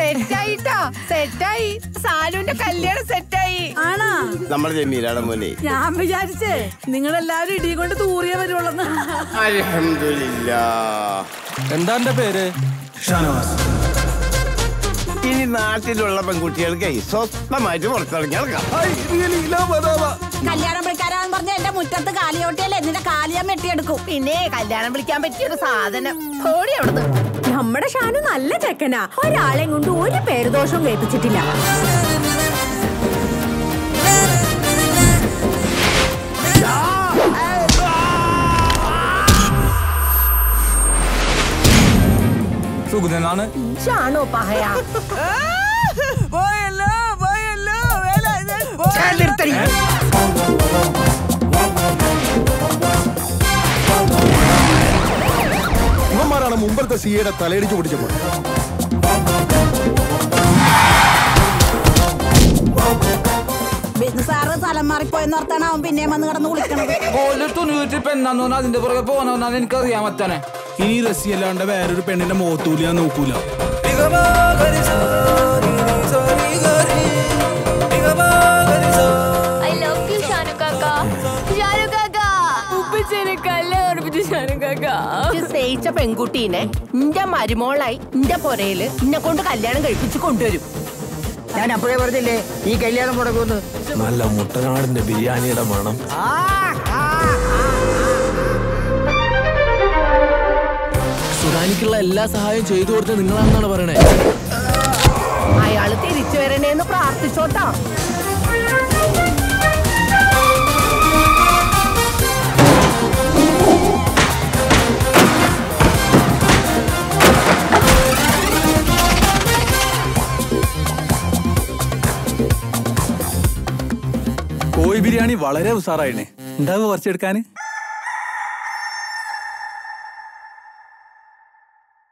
സെറ്റായിട്ടാ സെറ്റായി സാലുവിന്റെ കല്യാണം സെറ്റായി ആണാ നമ്മുടെ ജമീലാണ് മോനെ ഞാൻ വിചാരിച്ചേ നിങ്ങളെല്ലാവരും ഇടി കൊണ്ട് തൂറിയ വരുവുള്ളന്ന് അൽഹംദുലില്ലാ എന്താ എന്റെ പേര് ഷാനവാസ് ഇനി നാട്ടിലുള്ള പെൺകുട്ടികൾക്ക് സ്വസ്ഥമായിട്ട് പുറത്തിറങ്ങി നടക്കാം കല്യാണം വിളിക്കാരാന്ന് പറഞ്ഞ എന്റെ മുറ്റത്ത് കാലിയോട്ടിയല്ലേ നിന്റെ കാലിയാൻ വെട്ടിയെടുക്കും പിന്നെ കല്യാണം വിളിക്കാൻ പറ്റിയൊരു സാധനം ഓടി അവിടുന്ന് നമ്മുടെ ഷാനു നല്ല ചെക്കനാ ഒരാളെയും കൊണ്ട് ഒരു പേരുദോഷവും കേൾപ്പിച്ചിട്ടില്ല സുഗതനാണ് ഷാണോ പഹയ നിർത്തടി. ഇവന്മാരാണ് മുമ്പത്തെ സിയുടെ തലയിടിച്ച് പിടിച്ചപ്പോൾ ബിന്ദുസാറ് സ്ഥലം മാറിപ്പോയെന്ന് ഓർത്താണ് അവൻ പിന്നെയും വന്ന് കിടന്ന് വിളിക്കണത് ഓല് തുണി വെച്ചിട്ട് എന്നാന്ന് പറഞ്ഞാൽ അതിന്റെ പുറകെ പോകണമെന്നാണ് എനിക്കറിയാൻ പറ്റാനെ ഇനി റസി അല്ലാണ്ട് വേറൊരു പെണ്ണിന്റെ മുഖത്തൂല ഞാൻ നോക്കൂല ഐ ലവ് യു ഷാനു കാക്ക ഷാനു കാക്ക ഉപ്പിച്ചേനെ കല്യാണം ഉറപ്പിച്ചു ഷാനു കാക്ക ഇജ്ജ് സ്നേഹിച്ച പെൺകുട്ടീനെ ഇന്റെ മരുമോളായി ഇന്റെ പൊരയില് ഇന്നെ കൊണ്ട് കല്യാണം കഴിപ്പിച്ച് കൊണ്ടുവരും ഞാൻ അപ്പോഴേ പറഞ്ഞില്ലേ ഈ കല്യാണം മുടക്കുമെന്ന് നല്ല മുട്ടനാടിന്റെ ബിരിയാണിയുടെ മണം സുഡാനിക്കുള്ള എല്ലാ സഹായവും ചെയ്തു കൊടുത്തത് നിങ്ങളാണെന്നാണ് പറയണേ അയാള് തിരിച്ചു വരണേന്ന് പ്രാർത്ഥിച്ചോട്ടാ കോഴി ബിരിയാണി വളരെ ഉഷാറായിണേ ഉണ്ടാവുക കുറച്ചെടുക്കാന്